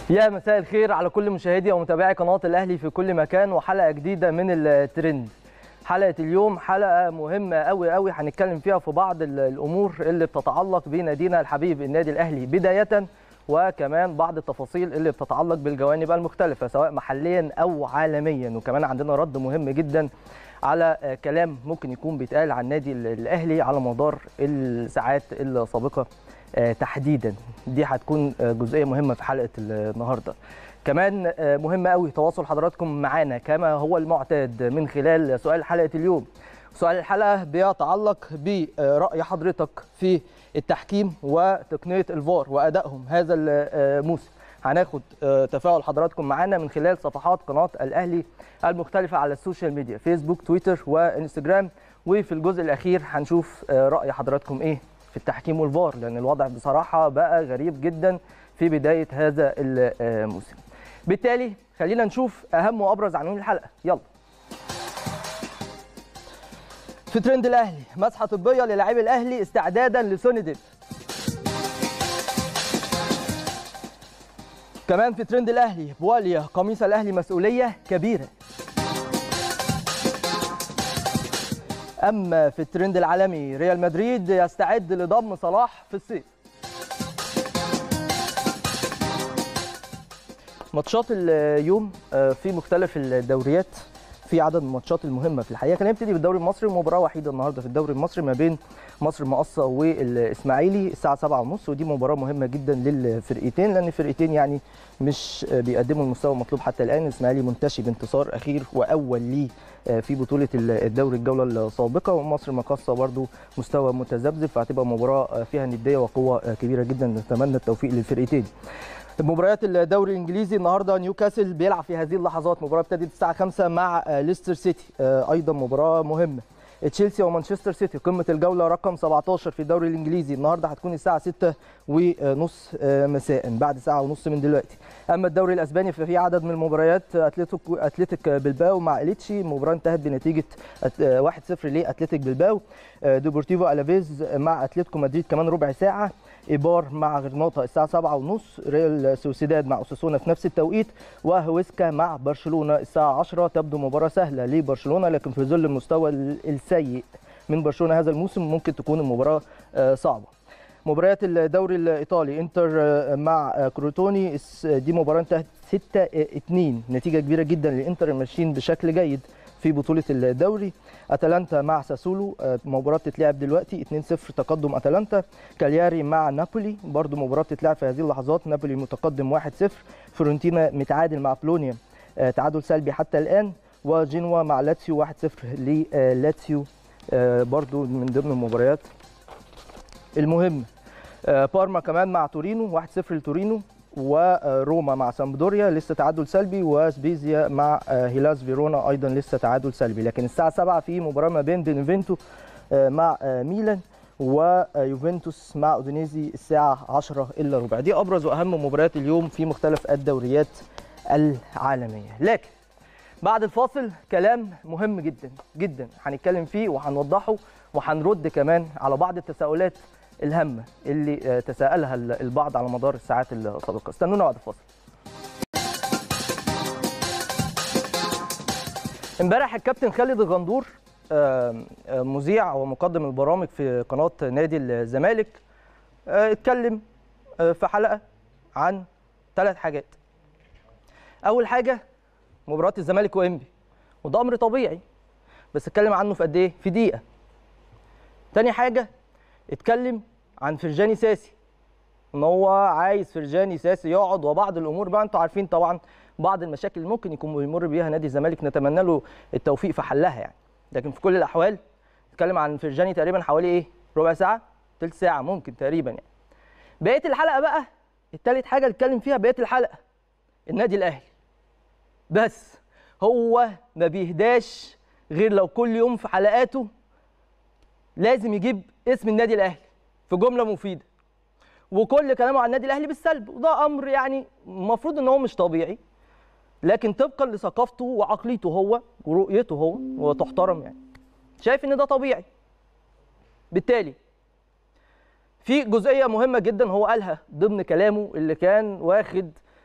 يا مساء الخير على كل مشاهدي ومتابعي قناه الاهلي في كل مكان وحلقه جديده من الترند حلقه اليوم حلقه مهمه قوي قوي هنتكلم فيها في بعض الامور اللي بتتعلق بنادينا الحبيب النادي الاهلي بدايه وكمان بعض التفاصيل اللي بتتعلق بالجوانب المختلفه سواء محليا او عالميا وكمان عندنا رد مهم جدا على كلام ممكن يكون بيتقال عن النادي الاهلي على مدار الساعات السابقه تحديدا دي هتكون جزئيه مهمه في حلقه النهارده كمان مهم قوي تواصل حضراتكم معانا كما هو المعتاد من خلال سؤال حلقه اليوم سؤال الحلقه بيتعلق براي حضرتك في التحكيم وتقنيه الفار وادائهم هذا الموسم هناخد تفاعل حضراتكم معانا من خلال صفحات قناه الاهلي المختلفه على السوشيال ميديا فيسبوك تويتر وانستجرام وفي الجزء الاخير هنشوف راي حضراتكم ايه في التحكيم والفار لان الوضع بصراحه بقى غريب جدا في بدايه هذا الموسم بالتالي خلينا نشوف اهم وابرز عناوين الحلقه يلا في ترند الاهلي مسحه طبيه للاعبي الاهلي استعدادا لسوني ديب كمان في ترند الاهلي بواليا قميص الاهلي مسؤوليه كبيره اما في الترند العالمي ريال مدريد يستعد لضم صلاح في الصيف ماتشات اليوم في مختلف الدوريات في عدد من الماتشات المهمه في الحقيقه خلينا نبتدي بالدوري المصري مباراه وحيده النهارده في الدوري المصري ما بين مصر المقصه والاسماعيلي الساعه 7:30 ودي مباراه مهمه جدا للفرقتين لان الفرقتين يعني مش بيقدموا المستوى المطلوب حتى الان الاسماعيلي منتشي بانتصار اخير واول ليه في بطوله الدوري الجوله السابقه ومصر المقصه برضو مستوى متذبذب فهتبقى مباراه فيها نديه وقوه كبيره جدا نتمنى التوفيق للفرقتين مباريات الدوري الانجليزي النهارده نيوكاسل بيلعب في هذه اللحظات مباراه ابتدت الساعه 5 مع ليستر سيتي ايضا مباراه مهمه تشيلسي ومانشستر سيتي قمه الجوله رقم 17 في الدوري الانجليزي النهارده هتكون الساعه 6 ونص مساء بعد ساعه ونص من دلوقتي اما الدوري الاسباني ففي عدد من المباريات اتلتيك اتلتيك بلباو مع اليتشي المباراه انتهت بنتيجه 1-0 لاتلتيك بلباو ديبورتيفو الافيز مع اتلتيكو مدريد كمان ربع ساعه ايبار مع غرناطه الساعه 7:30 ريال سوسيداد مع اوساسونا في نفس التوقيت وهويسكا مع برشلونه الساعه 10 تبدو مباراه سهله لبرشلونه لكن في ظل المستوى السيء من برشلونه هذا الموسم ممكن تكون المباراه صعبه مباريات الدوري الايطالي انتر مع كروتوني دي مباراه انتهت 6 2 نتيجه كبيره جدا للانتر ماشيين بشكل جيد في بطولة الدوري أتلانتا مع ساسولو مباراة بتتلعب دلوقتي 2-0 تقدم أتلانتا كالياري مع نابولي برضو مباراة بتتلعب في هذه اللحظات نابولي متقدم 1-0 فيورنتينا متعادل مع بلونيا تعادل سلبي حتى الآن وجنوا مع لاتسيو 1-0 للاتسيو برضو من ضمن المباريات المهمة بارما كمان مع تورينو 1-0 لتورينو وروما مع سامبدوريا لسه تعادل سلبي وسبيزيا مع هيلاس فيرونا ايضا لسه تعادل سلبي لكن الساعه 7 في مباراه ما بين بينفينتو مع ميلان ويوفنتوس مع اودينيزي الساعه 10 الا ربع دي ابرز واهم مباريات اليوم في مختلف الدوريات العالميه لكن بعد الفاصل كلام مهم جدا جدا هنتكلم فيه وهنوضحه وهنرد كمان على بعض التساؤلات الهامه اللي تساءلها البعض على مدار الساعات السابقه استنونا بعد الفاصل امبارح الكابتن خالد الغندور مذيع ومقدم البرامج في قناه نادي الزمالك اتكلم في حلقه عن ثلاث حاجات اول حاجه مباراه الزمالك وانبي وده امر طبيعي بس اتكلم عنه في قد ايه في دقيقه تاني حاجه اتكلم عن فرجاني ساسي ان هو عايز فرجاني ساسي يقعد وبعض الامور بقى انتوا عارفين طبعا بعض المشاكل اللي ممكن يكون بيمر بيها نادي الزمالك نتمنى له التوفيق في حلها يعني لكن في كل الاحوال اتكلم عن فرجاني تقريبا حوالي ايه ربع ساعه ثلث ساعه ممكن تقريبا يعني بقيه الحلقه بقى الثالث حاجه اللي اتكلم فيها بقيه الحلقه النادي الاهلي بس هو ما بيهداش غير لو كل يوم في حلقاته لازم يجيب اسم النادي الاهلي في جمله مفيده وكل كلامه عن النادي الاهلي بالسلب وده امر يعني المفروض ان هو مش طبيعي لكن طبقا لثقافته وعقليته هو ورؤيته هو وتحترم يعني شايف ان ده طبيعي بالتالي في جزئيه مهمه جدا هو قالها ضمن كلامه اللي كان واخد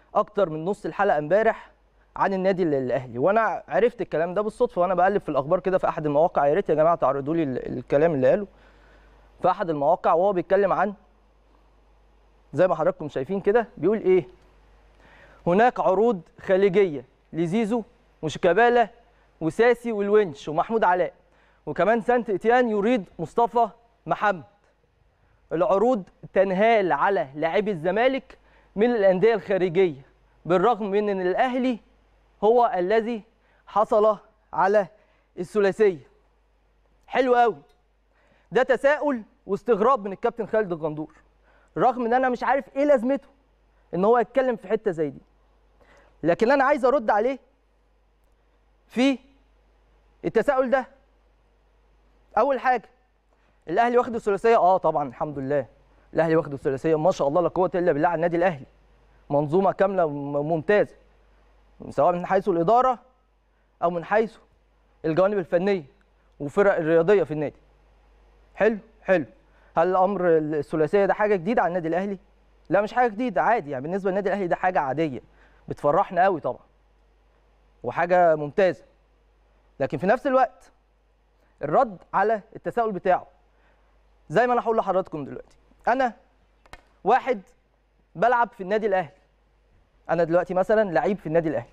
اكتر من نص الحلقه امبارح عن النادي ال- الاهلي وانا عرفت الكلام ده بالصدفه وانا بقلب في الاخبار كده في احد المواقع يا ريت يا جماعه تعرضوا لي ال- الكلام اللي قاله في احد المواقع وهو بيتكلم عن زي ما حضراتكم شايفين كده بيقول ايه هناك عروض خليجيه لزيزو وشيكابالا وساسي والونش ومحمود علاء وكمان سانت اتيان يريد مصطفى محمد العروض تنهال على لاعبي الزمالك من الانديه الخارجيه بالرغم من ان الاهلي هو الذي حصل على الثلاثيه حلو قوي ده تساؤل واستغراب من الكابتن خالد الغندور رغم ان انا مش عارف ايه لازمته ان هو يتكلم في حته زي دي لكن انا عايز ارد عليه في التساؤل ده اول حاجه الاهلي واخد الثلاثيه اه طبعا الحمد لله الاهلي واخد الثلاثيه ما شاء الله لا قوه الا بالله على النادي الاهلي منظومه كامله م- ممتازه سواء من حيث الاداره او من حيث الجوانب الفنيه وفرق الرياضيه في النادي حلو حلو هل الامر الثلاثيه ده حاجه جديده على النادي الاهلي لا مش حاجه جديده عادي يعني بالنسبه للنادي الاهلي ده حاجه عاديه بتفرحنا قوي طبعا وحاجه ممتازه لكن في نفس الوقت الرد على التساؤل بتاعه زي ما انا هقول لحضراتكم دلوقتي انا واحد بلعب في النادي الاهلي انا دلوقتي مثلا لعيب في النادي الاهلي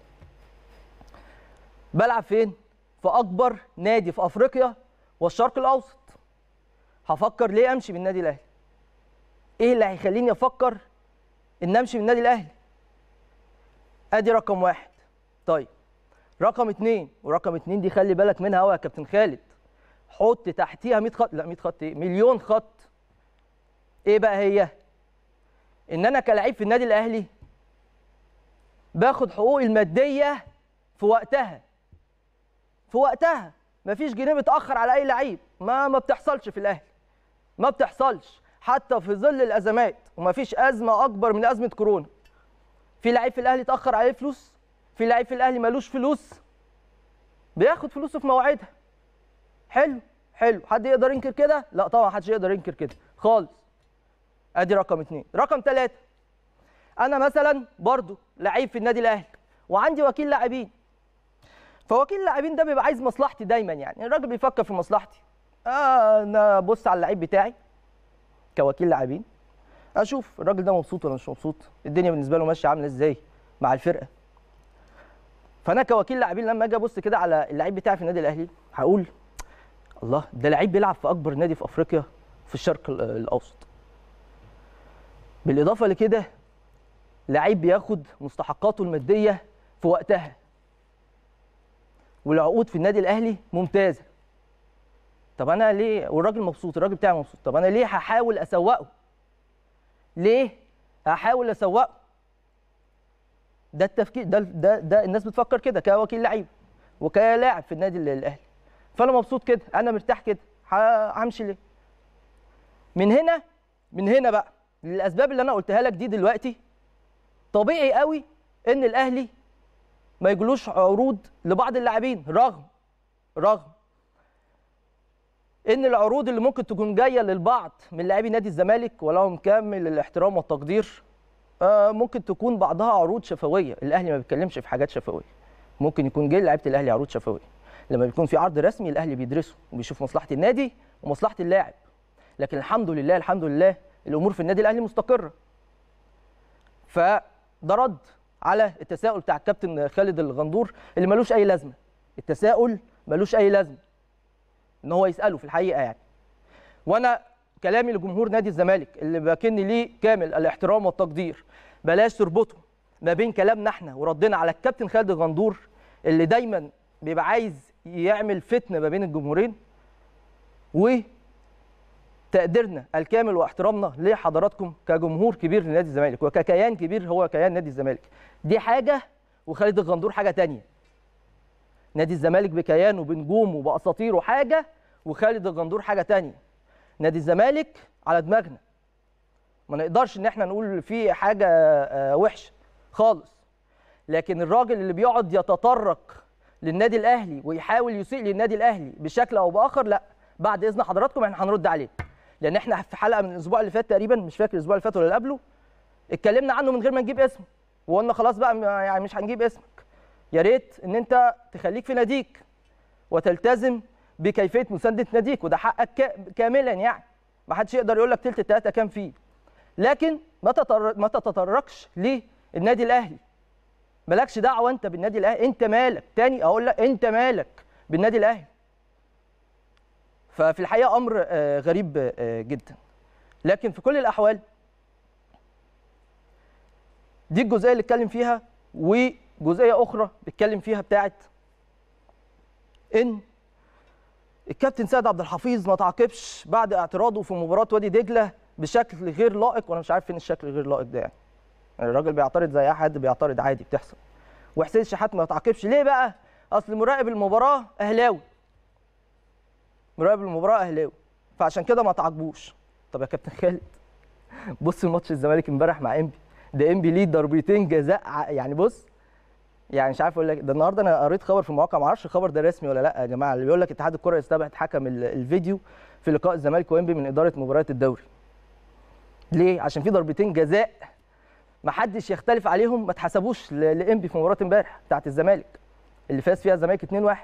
بلعب فين في اكبر نادي في افريقيا والشرق الاوسط هفكر ليه امشي من النادي الاهلي ايه اللي هيخليني افكر ان امشي من النادي الاهلي ادي رقم واحد طيب رقم اتنين ورقم اتنين دي خلي بالك منها قوي يا كابتن خالد حط تحتيها 100 خط لا 100 خط ايه مليون خط ايه بقى هي ان انا كلاعب في النادي الاهلي باخد حقوقي الماديه في وقتها في وقتها مفيش جنيه بيتاخر على اي لعيب ما ما بتحصلش في الاهلي ما بتحصلش حتى في ظل الازمات ومفيش ازمه اكبر من ازمه كورونا في لعيب في الاهلي اتاخر عليه فلوس في لعيب في الاهلي ملوش فلوس بياخد فلوسه في مواعيدها حلو حلو حد يقدر ينكر كده لا طبعا محدش يقدر ينكر كده خالص ادي رقم اتنين رقم ثلاثة انا مثلا برضو لعيب في النادي الاهلي وعندي وكيل لاعبين فوكيل اللاعبين ده بيبقى عايز مصلحتي دايما يعني الراجل بيفكر في مصلحتي آه انا ابص على اللعيب بتاعي كوكيل لاعبين اشوف الراجل ده مبسوط ولا مش مبسوط الدنيا بالنسبه له ماشيه عامله ازاي مع الفرقه فانا كوكيل لاعبين لما اجي ابص كده على اللعيب بتاعي في النادي الاهلي هقول الله ده لعيب بيلعب في اكبر نادي في افريقيا في الشرق ال- الاوسط بالاضافه لكده لعيب بياخد مستحقاته الماديه في وقتها والعقود في النادي الاهلي ممتازه طب انا ليه والراجل مبسوط الراجل بتاعي مبسوط طب انا ليه هحاول اسوقه ليه هحاول اسوقه ده التفكير ده ده ده الناس بتفكر كده كوكيل لعيب وكلاعب في النادي ال- الاهلي فانا مبسوط كده انا مرتاح كده ه- همشي ليه من هنا من هنا بقى للاسباب اللي انا قلتها لك دي دلوقتي طبيعي قوي ان الاهلي ما يجلوش عروض لبعض اللاعبين رغم رغم ان العروض اللي ممكن تكون جايه للبعض من لاعبي نادي الزمالك ولهم كامل الاحترام والتقدير آه، ممكن تكون بعضها عروض شفويه الاهلي ما بيتكلمش في حاجات شفويه ممكن يكون جاي لعيبه الاهلي عروض شفويه لما بيكون في عرض رسمي الاهلي بيدرسه وبيشوف مصلحه النادي ومصلحه اللاعب لكن الحمد لله الحمد لله الامور في النادي الاهلي مستقره فده رد على التساؤل بتاع الكابتن خالد الغندور اللي ملوش اي لازمه التساؤل ملوش اي لازمه ان هو يساله في الحقيقه يعني وانا كلامي لجمهور نادي الزمالك اللي بكن ليه كامل الاحترام والتقدير بلاش تربطوا ما بين كلامنا احنا وردنا على الكابتن خالد الغندور اللي دايما بيبقى عايز يعمل فتنه ما بين الجمهورين وتقديرنا الكامل واحترامنا لحضراتكم كجمهور كبير لنادي الزمالك وككيان كبير هو كيان نادي الزمالك دي حاجه وخالد الغندور حاجه تانية نادي الزمالك بكيانه بنجومه باساطيره حاجه وخالد الغندور حاجه تانية نادي الزمالك على دماغنا ما نقدرش ان احنا نقول فيه حاجه آه، وحشه خالص لكن الراجل اللي بيقعد يتطرق للنادي الاهلي ويحاول يسيء للنادي الاهلي بشكل او باخر لا بعد اذن حضراتكم احنا هنرد عليه لان احنا في حلقه من الاسبوع اللي فات تقريبا مش فاكر الاسبوع اللي فات ولا اللي قبله اتكلمنا عنه من غير ما نجيب اسمه وقلنا خلاص بقى يعني مش هنجيب اسمك يا ريت ان انت تخليك في ناديك وتلتزم بكيفيه مسانده ناديك وده حقك كاملا يعني ما حدش يقدر يقول لك تلت التلاته كام فيه لكن ما تتطر... ما تتطرقش للنادي الاهلي مالكش دعوه انت بالنادي الاهلي انت مالك تاني اقول لك انت مالك بالنادي الاهلي ففي الحقيقه امر غريب جدا لكن في كل الاحوال دي الجزئيه اللي اتكلم فيها وجزئيه اخرى بيتكلم فيها بتاعت ان الكابتن سيد عبد الحفيظ ما تعاقبش بعد اعتراضه في مباراه وادي دجله بشكل غير لائق وانا مش عارف فين الشكل غير لائق ده يعني الراجل بيعترض زي اي حد بيعترض عادي بتحصل وحسين الشحات ما تعاقبش ليه بقى اصل مراقب المباراه اهلاوي مراقب المباراه اهلاوي فعشان كده ما تعاقبوش طب يا كابتن خالد بص ماتش الزمالك امبارح مع انبي ده انبي ليه ضربتين جزاء يعني بص يعني مش عارف اقول لك ده النهارده انا قريت خبر في المواقع ما اعرفش الخبر ده رسمي ولا لا يا جماعه اللي بيقول لك اتحاد الكره يستبعد حكم الفيديو في لقاء الزمالك وانبي من اداره مباريات الدوري ليه عشان في ضربتين جزاء ما حدش يختلف عليهم ما اتحسبوش لانبي في مباراه امبارح بتاعت الزمالك اللي فاز فيها الزمالك 2-1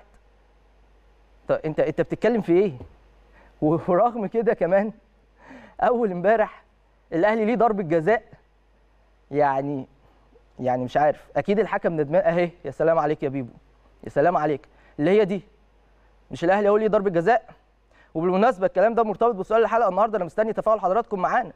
طب انت انت بتتكلم في ايه ورغم كده كمان اول امبارح الاهلي ليه ضربه جزاء يعني يعني مش عارف اكيد الحكم ندمان اهي يا سلام عليك يا بيبو يا سلام عليك اللي هي دي مش الاهلي هو ليه ضربه جزاء وبالمناسبه الكلام ده مرتبط بسؤال الحلقه النهارده انا مستني تفاعل حضراتكم معانا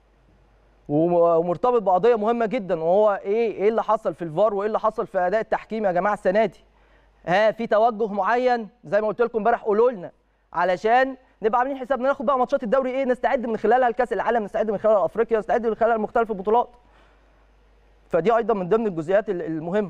ومرتبط بقضيه مهمه جدا وهو ايه ايه اللي حصل في الفار وايه اللي حصل في اداء التحكيم يا جماعه السنه دي ها في توجه معين زي ما قلت لكم امبارح قولوا لنا علشان نبقى عاملين حسابنا ناخد بقى ماتشات الدوري ايه نستعد من خلالها لكاس العالم نستعد من خلالها افريقيا نستعد من خلالها لمختلف البطولات فدي ايضا من ضمن الجزئيات المهمه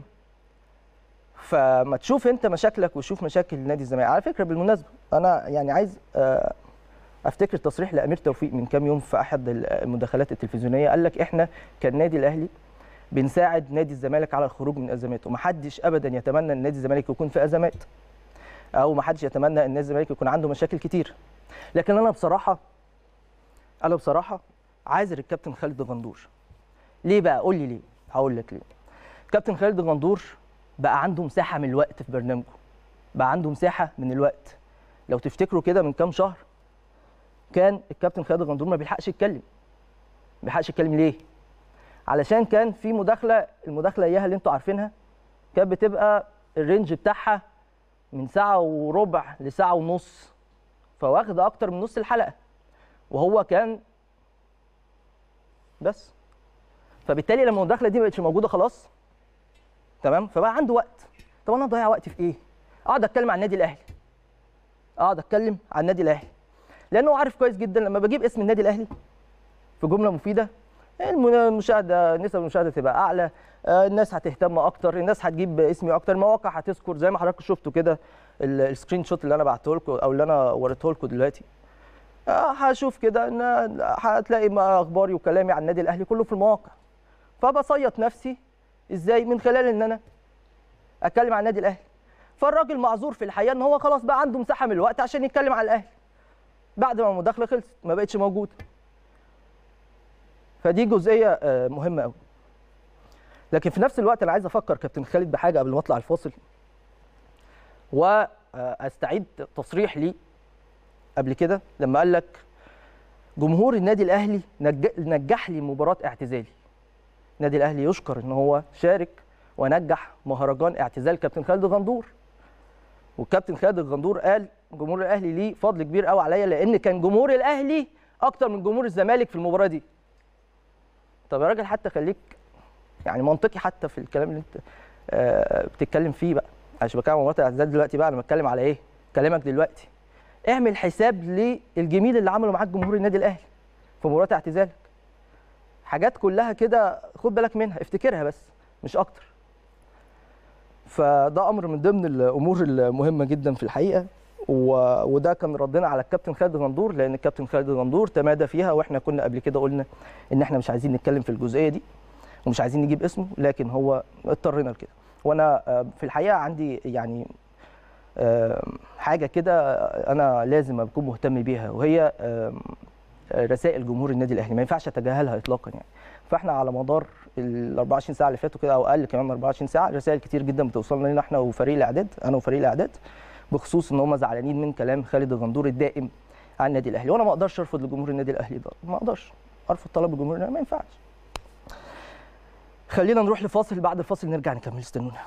فما تشوف انت مشاكلك وشوف مشاكل نادي الزمالك على فكره بالمناسبه انا يعني عايز افتكر تصريح لامير توفيق من كام يوم في احد المداخلات التلفزيونيه قال لك احنا كالنادي الاهلي بنساعد نادي الزمالك على الخروج من ازماته ومحدش ابدا يتمنى ان نادي الزمالك يكون في ازمات او محدش يتمنى ان نادي الزمالك يكون عنده مشاكل كتير لكن انا بصراحه انا بصراحه عاذر الكابتن خالد غندور ليه بقى قول لي ليه هقول لك ليه كابتن خالد غندور بقى عنده مساحه من الوقت في برنامجه بقى عنده مساحه من الوقت لو تفتكروا كده من كام شهر كان الكابتن خالد غندور ما بيلحقش يتكلم ما بيلحقش يتكلم ليه علشان كان في مداخله المداخله اياها اللي انتوا عارفينها كانت بتبقى الرينج بتاعها من ساعه وربع لساعه ونص فواخد اكتر من نص الحلقه وهو كان بس فبالتالي لما المداخله دي ما بقتش موجوده خلاص تمام فبقى عنده وقت طب انا اضيع وقتي في ايه اقعد اتكلم عن النادي الاهلي اقعد اتكلم عن النادي الاهلي لانه عارف كويس جدا لما بجيب اسم النادي الاهلي في جمله مفيده المشاهده نسب المشاهده تبقى اعلى الناس هتهتم اكتر الناس هتجيب اسمي اكتر المواقع هتذكر زي ما حضراتكم شفتوا كده السكرين شوت اللي انا بعته لكم او اللي انا وريته لكم دلوقتي هشوف كده ان هتلاقي اخباري وكلامي عن النادي الاهلي كله في المواقع فبصيط نفسي ازاي من خلال ان انا اتكلم عن النادي الاهلي فالراجل معذور في الحقيقه ان هو خلاص بقى عنده مساحه من الوقت عشان يتكلم عن الاهلي بعد ما المداخله خلصت ما بقتش موجوده فدي جزئيه مهمه قوي لكن في نفس الوقت انا عايز افكر كابتن خالد بحاجه قبل ما اطلع الفاصل واستعيد تصريح لي قبل كده لما قال لك جمهور النادي الاهلي نجح لي مباراه اعتزالي النادي الاهلي يشكر ان هو شارك ونجح مهرجان اعتزال كابتن خالد غندور والكابتن خالد الغندور قال جمهور الاهلي ليه فضل كبير قوي عليا لان كان جمهور الاهلي اكتر من جمهور الزمالك في المباراه دي طب يا راجل حتى خليك يعني منطقي حتى في الكلام اللي انت آه بتتكلم فيه بقى عشان بتكلم عن مباراه الاعتزال دلوقتي بقى انا بتكلم على ايه كلامك دلوقتي اعمل حساب للجميل اللي عمله معاك جمهور النادي الاهلي في مباراه اعتزالك حاجات كلها كده خد بالك منها افتكرها بس مش اكتر فده امر من ضمن الامور المهمه جدا في الحقيقه و... وده كان ردنا على الكابتن خالد غندور لان الكابتن خالد غندور تمادى فيها واحنا كنا قبل كده قلنا ان احنا مش عايزين نتكلم في الجزئيه دي ومش عايزين نجيب اسمه لكن هو اضطرينا لكده وانا في الحقيقه عندي يعني حاجه كده انا لازم اكون مهتم بيها وهي رسائل جمهور النادي الاهلي ما ينفعش اتجاهلها اطلاقا يعني فاحنا على مدار ال 24 ساعه اللي فاتوا كده او اقل كمان من 24 ساعه رسائل كتير جدا بتوصلنا لنا احنا وفريق الاعداد انا وفريق الاعداد بخصوص ان هم زعلانين من كلام خالد الغندور الدائم عن النادي الاهلي وانا ما اقدرش ارفض لجمهور النادي الاهلي ده ما اقدرش ارفض طلب الجمهور ما ينفعش خلينا نروح لفاصل بعد الفاصل نرجع نكمل استنونا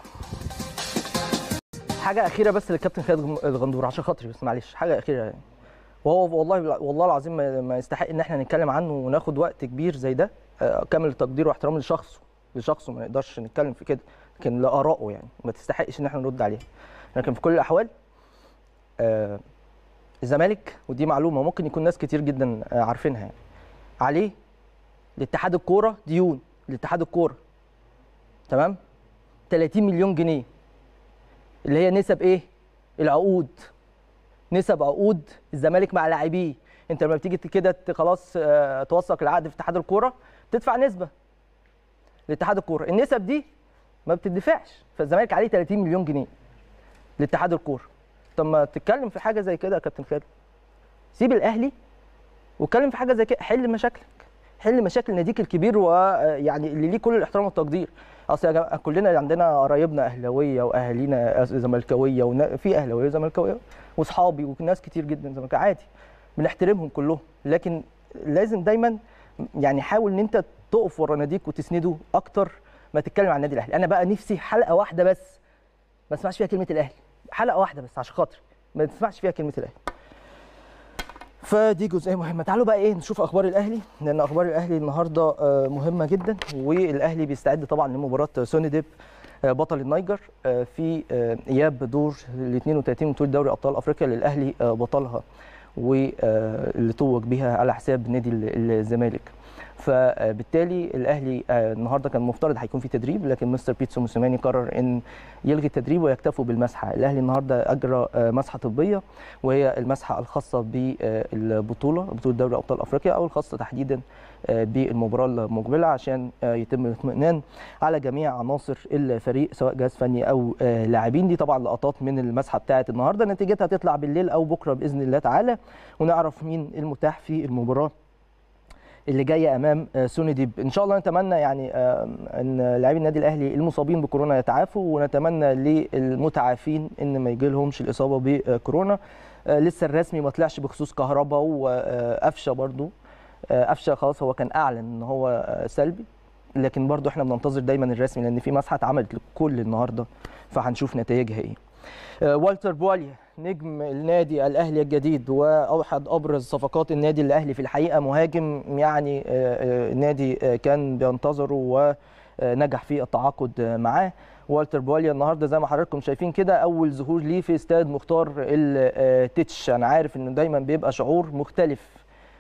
حاجه اخيره بس للكابتن خالد الغندور عشان خاطري بس معلش حاجه اخيره يعني وهو والله والله العظيم ما يستحق ان احنا نتكلم عنه وناخد وقت كبير زي ده كامل التقدير واحترام لشخصه لشخصه ما نقدرش نتكلم في كده لكن لارائه يعني ما تستحقش ان احنا نرد عليها لكن في كل الاحوال آه الزمالك ودي معلومه ممكن يكون ناس كتير جدا عارفينها يعني عليه لاتحاد الكوره ديون لاتحاد الكوره تمام 30 مليون جنيه اللي هي نسب ايه العقود نسب عقود الزمالك مع لاعبيه انت لما بتيجي كده خلاص توثق العقد في اتحاد الكوره تدفع نسبه لاتحاد الكوره النسب دي ما بتدفعش فالزمالك عليه 30 مليون جنيه لاتحاد الكوره طب ما تتكلم في حاجه زي كده يا كابتن خالد سيب الاهلي واتكلم في حاجه زي كده حل مشاكلك حل مشاكل ناديك الكبير ويعني اللي ليه كل الاحترام والتقدير اصل يا جماعه كلنا عندنا قرايبنا اهلاويه واهالينا زملكاويه وفي اهلاويه وزملكاويه واصحابي وناس كتير جدا زملكاويه عادي بنحترمهم كلهم لكن لازم دايما يعني حاول ان انت تقف ورا ناديك وتسنده اكتر ما تتكلم عن النادي الاهلي انا بقى نفسي حلقه واحده بس ما اسمعش فيها كلمه الاهلي حلقه واحده بس عشان خاطري ما تسمعش فيها كلمه الاهلي فدي جزئيه مهمه تعالوا بقى ايه نشوف اخبار الاهلي لان اخبار الاهلي النهارده مهمه جدا والاهلي بيستعد طبعا لمباراه سوني ديب بطل النيجر في اياب دور ال 32 بطوله دوري ابطال افريقيا اللي الاهلي بطلها واللي توج بيها على حساب نادي الزمالك فبالتالي الاهلي النهارده كان مفترض هيكون في تدريب لكن مستر بيتسو موسيماني قرر ان يلغي التدريب ويكتفوا بالمسحه الاهلي النهارده اجرى مسحه طبيه وهي المسحه الخاصه بالبطوله بطوله دوري ابطال افريقيا او الخاصه تحديدا بالمباراه المقبله عشان يتم الاطمئنان على جميع عناصر الفريق سواء جهاز فني او لاعبين دي طبعا لقطات من المسحه بتاعه النهارده نتيجتها تطلع بالليل او بكره باذن الله تعالى ونعرف مين المتاح في المباراه اللي جايه امام سوني ديب ان شاء الله نتمنى يعني ان لاعبي النادي الاهلي المصابين بكورونا يتعافوا ونتمنى للمتعافين ان ما يجي لهمش الاصابه بكورونا لسه الرسمي ما طلعش بخصوص كهربا وقفشه برضو قفشه خلاص هو كان اعلن ان هو سلبي لكن برضو احنا بننتظر دايما الرسمي لان في مسحه اتعملت لكل النهارده فهنشوف نتائجها ايه والتر بواليا نجم النادي الاهلي الجديد واحد ابرز صفقات النادي الاهلي في الحقيقه مهاجم يعني النادي كان بينتظره ونجح في التعاقد معاه والتر بواليا النهارده زي ما حضراتكم شايفين كده اول ظهور ليه في استاد مختار التتش انا عارف انه دايما بيبقى شعور مختلف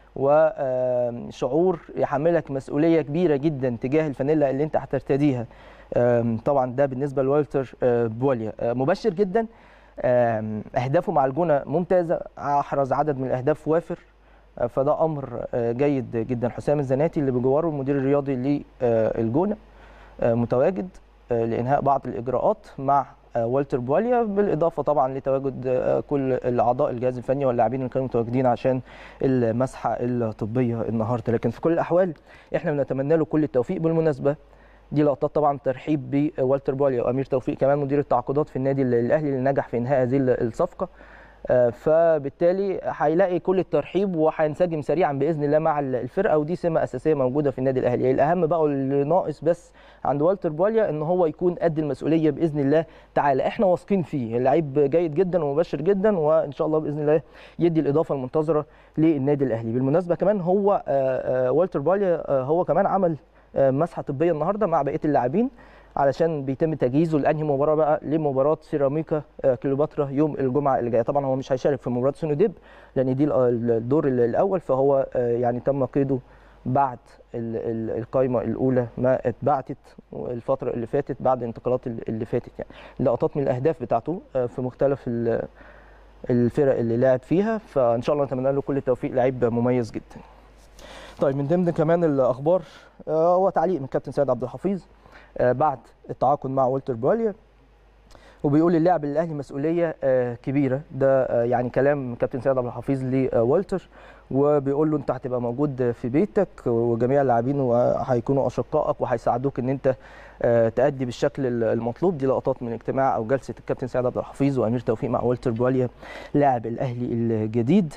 وشعور يحملك مسؤوليه كبيره جدا تجاه الفانيلا اللي انت هترتديها طبعا ده بالنسبه لوالتر بواليا مبشر جدا اهدافه مع الجونه ممتازه احرز عدد من الاهداف وافر فده امر جيد جدا حسام الزناتي اللي بجواره المدير الرياضي للجونه متواجد لانهاء بعض الاجراءات مع والتر بواليا بالاضافه طبعا لتواجد كل الاعضاء الجهاز الفني واللاعبين اللي كانوا متواجدين عشان المسحه الطبيه النهارده لكن في كل الاحوال احنا بنتمنى له كل التوفيق بالمناسبه دي لقطات طبعا ترحيب بوالتر بواليا وامير توفيق كمان مدير التعاقدات في النادي الاهلي اللي نجح في انهاء هذه الصفقه فبالتالي هيلاقي كل الترحيب وهينسجم سريعا باذن الله مع الفرقه ودي سمه اساسيه موجوده في النادي الاهلي الاهم بقى اللي ناقص بس عند والتر بواليا ان هو يكون قد المسؤوليه باذن الله تعالى احنا واثقين فيه اللعيب جيد جدا ومبشر جدا وان شاء الله باذن الله يدي الاضافه المنتظره للنادي الاهلي بالمناسبه كمان هو والتر بواليا هو كمان عمل مسحه طبيه النهارده مع بقيه اللاعبين علشان بيتم تجهيزه لانهي مباراه بقى لمباراه سيراميكا كليوباترا يوم الجمعه اللي جايه طبعا هو مش هيشارك في مباراه سونو ديب لان دي الدور الاول فهو يعني تم قيده بعد القائمه الاولى ما اتبعتت الفتره اللي فاتت بعد الانتقالات اللي فاتت يعني لقطات من الاهداف بتاعته في مختلف الفرق اللي لعب فيها فان شاء الله نتمنى له كل التوفيق لعيب مميز جدا طيب من ضمن كمان الاخبار هو تعليق من كابتن سيد عبد الحفيظ بعد التعاقد مع والتر بواليا وبيقول اللاعب الاهلي مسؤوليه كبيره ده يعني كلام كابتن سيد عبد الحفيظ لوالتر وبيقول له انت هتبقى موجود في بيتك وجميع اللاعبين هيكونوا اشقائك وهيساعدوك ان انت آه، تأدي بالشكل المطلوب دي لقطات من اجتماع او جلسه الكابتن سعد عبد الحفيظ وامير توفيق مع والتر بواليا لاعب الاهلي الجديد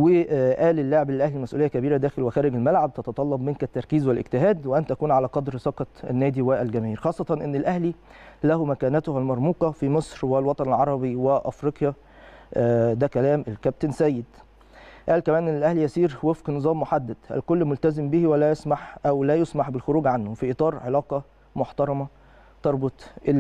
وقال اللاعب الاهلي مسؤوليه كبيره داخل وخارج الملعب تتطلب منك التركيز والاجتهاد وان تكون على قدر ثقه النادي والجماهير خاصه ان الاهلي له مكانته المرموقه في مصر والوطن العربي وافريقيا آه، ده كلام الكابتن سيد قال كمان ان الاهلي يسير وفق نظام محدد الكل ملتزم به ولا يسمح او لا يسمح بالخروج عنه في اطار علاقه محترمه تربط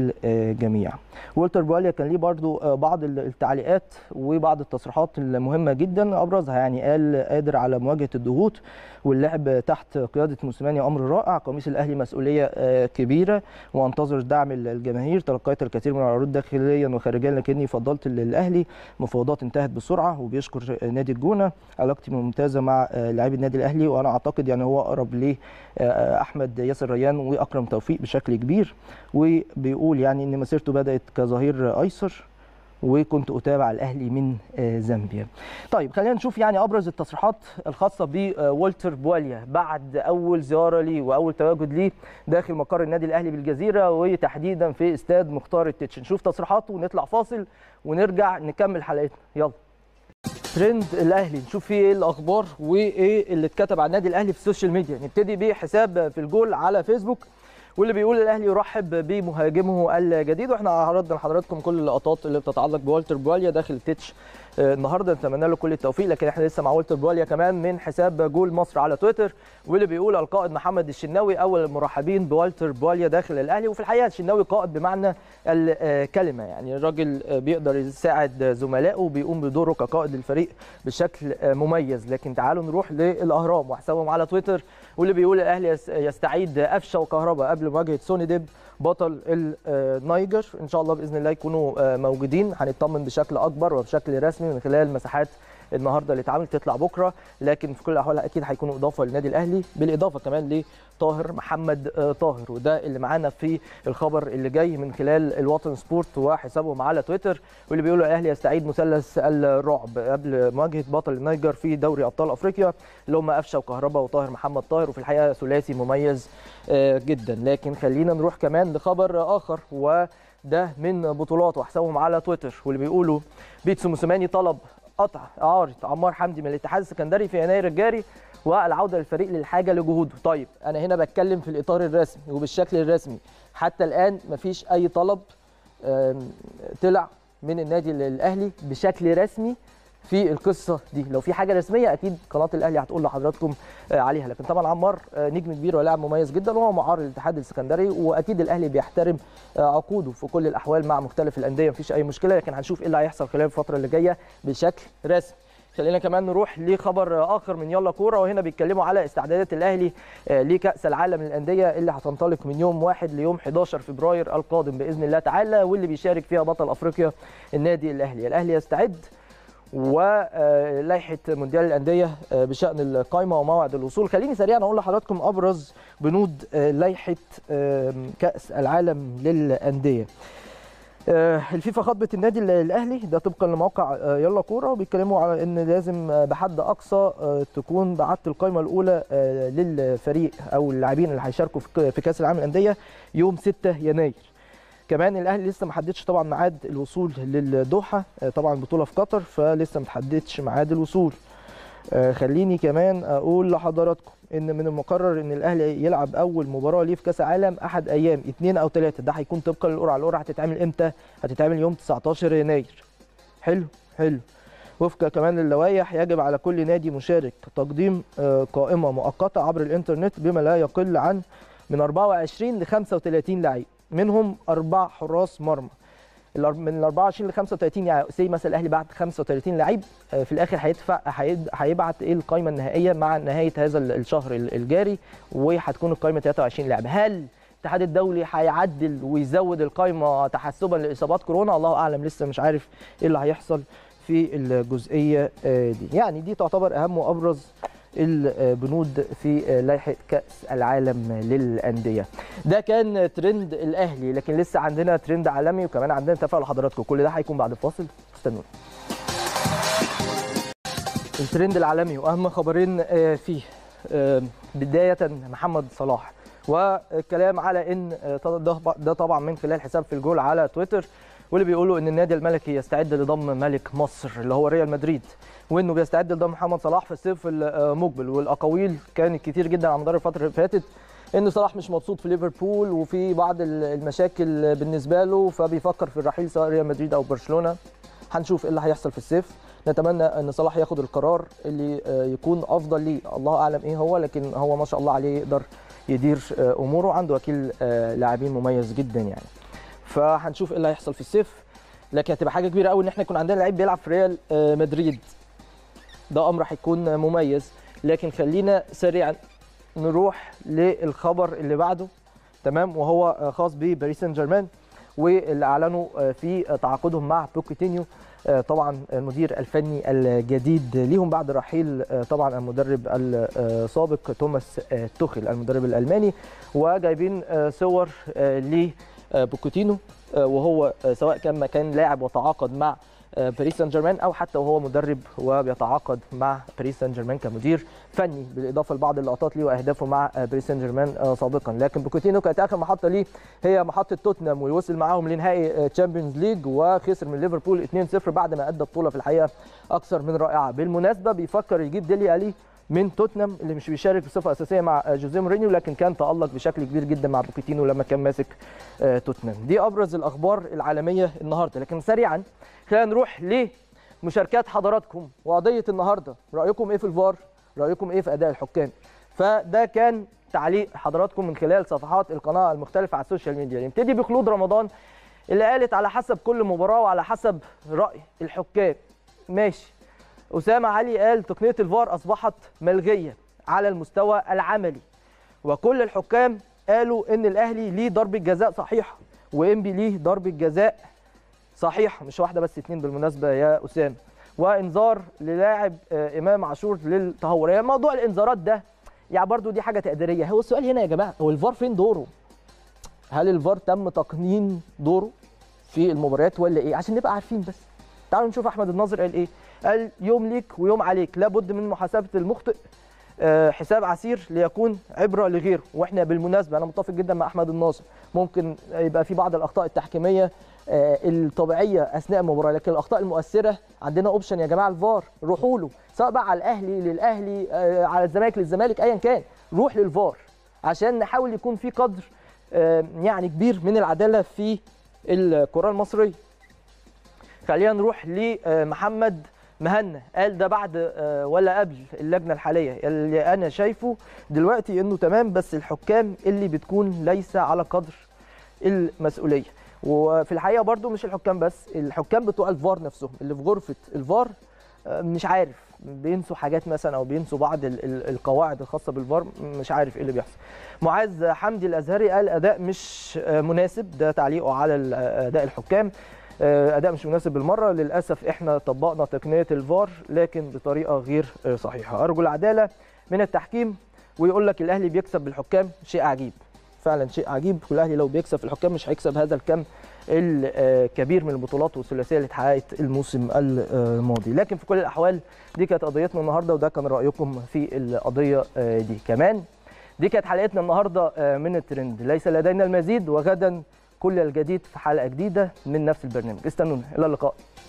الجميع والتر بواليا كان ليه برضو بعض التعليقات وبعض التصريحات المهمه جدا ابرزها يعني قال قادر على مواجهه الضغوط واللعب تحت قياده موسيماني امر رائع قميص الاهلي مسؤوليه كبيره وانتظر دعم الجماهير تلقيت الكثير من العروض داخليا وخارجيا لكني فضلت الاهلي مفاوضات انتهت بسرعه وبيشكر نادي الجونه علاقتي ممتازه مع لاعبي النادي الاهلي وانا اعتقد يعني هو اقرب ليه احمد ياسر ريان واكرم توفيق بشكل كبير وبيقول يعني ان مسيرته بدات كظهير ايسر وكنت اتابع الاهلي من زامبيا. طيب خلينا نشوف يعني ابرز التصريحات الخاصه بولتر بواليا بعد اول زياره ليه واول تواجد ليه داخل مقر النادي الاهلي بالجزيره وتحديدا في استاد مختار التتش نشوف تصريحاته ونطلع فاصل ونرجع نكمل حلقتنا يلا. ترند الاهلي نشوف فيه ايه الاخبار وايه اللي اتكتب عن النادي الاهلي في السوشيال ميديا نبتدي بحساب في الجول على فيسبوك واللي بيقول الاهلي يرحب بمهاجمه الجديد واحنا عرضنا لحضراتكم كل اللقطات اللي بتتعلق بوالتر بواليا داخل التتش النهارده نتمنى له كل التوفيق لكن احنا لسه مع والتر بواليا كمان من حساب جول مصر على تويتر واللي بيقول القائد محمد الشناوي اول المرحبين بوالتر بواليا داخل الاهلي وفي الحقيقه الشناوي قائد بمعنى الكلمه يعني الراجل بيقدر يساعد زملائه وبيقوم بدوره كقائد الفريق بشكل مميز لكن تعالوا نروح للاهرام وحسابهم على تويتر واللي بيقول الاهلي يستعيد قفشه وكهرباء قبل مواجهه سوني ديب بطل النيجر ان شاء الله باذن الله يكونوا موجودين هنطمن بشكل اكبر وبشكل رسمي من خلال مساحات النهارده اللي اتعملت تطلع بكره لكن في كل الاحوال اكيد هيكونوا اضافه للنادي الاهلي بالاضافه كمان لطاهر محمد طاهر وده اللي معانا في الخبر اللي جاي من خلال الوطن سبورت وحسابهم على تويتر واللي بيقولوا الاهلي يستعيد مثلث الرعب قبل مواجهه بطل النيجر في دوري ابطال افريقيا اللي هم قفشه وكهربا وطاهر محمد طاهر وفي الحقيقه ثلاثي مميز جدا لكن خلينا نروح كمان لخبر اخر و ده من بطولات وحسابهم على تويتر واللي بيقولوا بيتسو موسيماني طلب قطع اعاره عمار حمدي من الاتحاد السكندري في يناير الجاري والعوده للفريق للحاجه لجهوده طيب انا هنا بتكلم في الاطار الرسمي وبالشكل الرسمي حتى الان مفيش اي طلب طلع من النادي الاهلي بشكل رسمي في القصه دي لو في حاجه رسميه اكيد قناه الاهلي هتقول لحضراتكم عليها لكن طبعا عمار نجم كبير ولاعب مميز جدا وهو معار الاتحاد السكندري واكيد الاهلي بيحترم عقوده في كل الاحوال مع مختلف الانديه مفيش اي مشكله لكن هنشوف ايه اللي هيحصل خلال الفتره اللي جايه بشكل رسمي خلينا كمان نروح لخبر اخر من يلا كوره وهنا بيتكلموا على استعدادات الاهلي لكاس العالم للانديه اللي هتنطلق من يوم 1 ليوم 11 فبراير القادم باذن الله تعالى واللي بيشارك فيها بطل افريقيا النادي الاهلي الاهلي يستعد ولائحه مونديال الانديه بشان القائمه وموعد الوصول خليني سريعا اقول لحضراتكم ابرز بنود لائحه كاس العالم للانديه الفيفا خاطبت النادي الاهلي ده طبقا لموقع يلا كوره وبيتكلموا على ان لازم بحد اقصى تكون بعت القائمه الاولى للفريق او اللاعبين اللي هيشاركوا في كاس العالم للانديه يوم 6 يناير كمان الاهلي لسه ما حددش طبعا ميعاد الوصول للدوحه طبعا البطوله في قطر فلسه ما تحددش ميعاد الوصول خليني كمان اقول لحضراتكم ان من المقرر ان الاهلي يلعب اول مباراه ليه في كاس العالم احد ايام اثنين او ثلاثه ده هيكون طبقا للقرعه القرعه هتتعمل امتى هتتعمل يوم 19 يناير حلو حلو وفق كمان للوائح يجب على كل نادي مشارك تقديم قائمه مؤقته عبر الانترنت بما لا يقل عن من 24 ل 35 لعيب منهم اربع حراس مرمى من ال 24 ل 35 يعني سي مثلا الاهلي بعت 35 لعيب في الاخر هيدفع هيبعت ايه القائمه النهائيه مع نهايه هذا الشهر الجاري وهتكون القائمه 23 لاعب هل الاتحاد الدولي هيعدل ويزود القائمه تحسبا لاصابات كورونا الله اعلم لسه مش عارف ايه اللي هيحصل في الجزئيه دي يعني دي تعتبر اهم وابرز البنود في لائحه كاس العالم للانديه ده كان ترند الاهلي لكن لسه عندنا ترند عالمي وكمان عندنا تفاعل لحضراتكم كل ده هيكون بعد الفاصل استنونا الترند العالمي واهم خبرين آه، فيه آه، بدايه محمد صلاح والكلام على ان آه، ده ده طبعا من خلال حساب في الجول على تويتر واللي بيقولوا ان النادي الملكي يستعد لضم ملك مصر اللي هو ريال مدريد وانه بيستعد لضم محمد صلاح في الصيف المقبل والاقاويل كانت كتير جدا على مدار الفتره اللي فاتت ان صلاح مش مبسوط في ليفربول وفي بعض المشاكل بالنسبه له فبيفكر في الرحيل سواء ريال مدريد او برشلونه هنشوف ايه اللي هيحصل في الصيف نتمنى ان صلاح ياخد القرار اللي آه، يكون افضل ليه الله اعلم ايه هو لكن هو ما شاء الله عليه يقدر يدير آه، اموره عنده وكيل آه، لاعبين مميز جدا يعني فهنشوف ايه اللي هيحصل في الصيف لكن هتبقى حاجه كبيره قوي ان احنا يكون عندنا لعيب بيلعب في ريال آه، مدريد ده امر هيكون مميز لكن خلينا سريعا نروح للخبر اللي بعده تمام وهو آه، خاص بباريس سان جيرمان واللي اعلنوا آه، في تعاقدهم مع بوكيتينيو آه، طبعا المدير الفني الجديد ليهم بعد رحيل آه، طبعا المدرب السابق توماس آه، توخيل المدرب الالماني وجايبين آه، صور ل بوكيتينو آه، وهو آه، سواء كان كان لاعب وتعاقد مع آه، باريس سان جيرمان او حتى وهو مدرب وبيتعاقد مع باريس سان جيرمان كمدير فني بالاضافه لبعض اللقطات ليه واهدافه مع آه، باريس سان جيرمان آه، سابقا لكن بوكيتينو كانت اخر محطه ليه هي محطه توتنهام ويوصل معاهم لنهائي تشامبيونز ليج وخسر من ليفربول 2-0 بعد ما ادى بطوله في الحقيقه اكثر من رائعه بالمناسبه بيفكر يجيب ديلي الي من توتنهام اللي مش بيشارك بصفه اساسيه مع آه، جوزيه مورينيو لكن كان تالق بشكل كبير جدا مع بوكيتينو لما كان ماسك آه، توتنهام دي ابرز الاخبار العالميه النهارده لكن سريعا خلينا نروح لمشاركات حضراتكم وقضيه النهارده رايكم ايه في الفار رايكم ايه في اداء الحكام فده كان تعليق حضراتكم من خلال صفحات القناه المختلفه على السوشيال ميديا نبتدي بخلود رمضان اللي قالت على حسب كل مباراه وعلى حسب راي الحكام ماشي اسامه علي قال تقنيه الفار اصبحت ملغيه على المستوى العملي وكل الحكام قالوا ان الاهلي ليه ضربه جزاء صحيحه وانبي ليه ضربه جزاء صحيحه مش واحده بس اتنين بالمناسبه يا اسامه وانذار للاعب آه، امام عاشور للتهور يعني موضوع الانذارات ده يعني برضو دي حاجه تقديريه هو السؤال هنا يا جماعه هو الفار فين دوره هل الفار تم تقنين دوره في المباريات ولا ايه عشان نبقى عارفين بس تعالوا نشوف احمد الناظر قال ايه قال يوم ليك ويوم عليك لابد من محاسبه المخطئ آه، حساب عسير ليكون عبره لغيره واحنا بالمناسبه انا متفق جدا مع احمد الناصر ممكن يبقى في بعض الاخطاء التحكيميه آه، الطبيعيه اثناء المباراه لكن الاخطاء المؤثره عندنا اوبشن يا جماعه الفار روحوا له سواء بقى على الاهلي للاهلي آه، على الزمالك للزمالك ايا كان روح للفار عشان نحاول يكون في قدر آه، يعني كبير من العداله في الكره المصريه خلينا نروح لمحمد مهنا قال ده بعد آه، ولا قبل اللجنه الحاليه اللي انا شايفه دلوقتي انه تمام بس الحكام اللي بتكون ليس على قدر المسؤوليه وفي الحقيقه برضو مش الحكام بس الحكام بتوع الفار نفسهم اللي في غرفه الفار آه، مش عارف بينسوا حاجات مثلا او بينسوا بعض ال- ال- القواعد الخاصه بالفار مش عارف ايه اللي بيحصل معاذ حمدي الازهري قال اداء مش آه، مناسب ده تعليقه على ال- اداء الحكام آه، اداء مش مناسب بالمره للاسف احنا طبقنا تقنيه الفار لكن بطريقه غير آه، صحيحه ارجو العداله من التحكيم ويقول لك الاهلي بيكسب بالحكام شيء عجيب فعلا شيء عجيب والاهلي لو بيكسب في الحكام مش هيكسب هذا الكم الكبير من البطولات والثلاثيه اللي اتحققت الموسم الماضي لكن في كل الاحوال دي كانت قضيتنا النهارده وده كان رايكم في القضيه آه، دي كمان دي كانت حلقتنا النهارده آه، من الترند ليس لدينا المزيد وغدا كل الجديد في حلقه جديده من نفس البرنامج استنونا الى اللقاء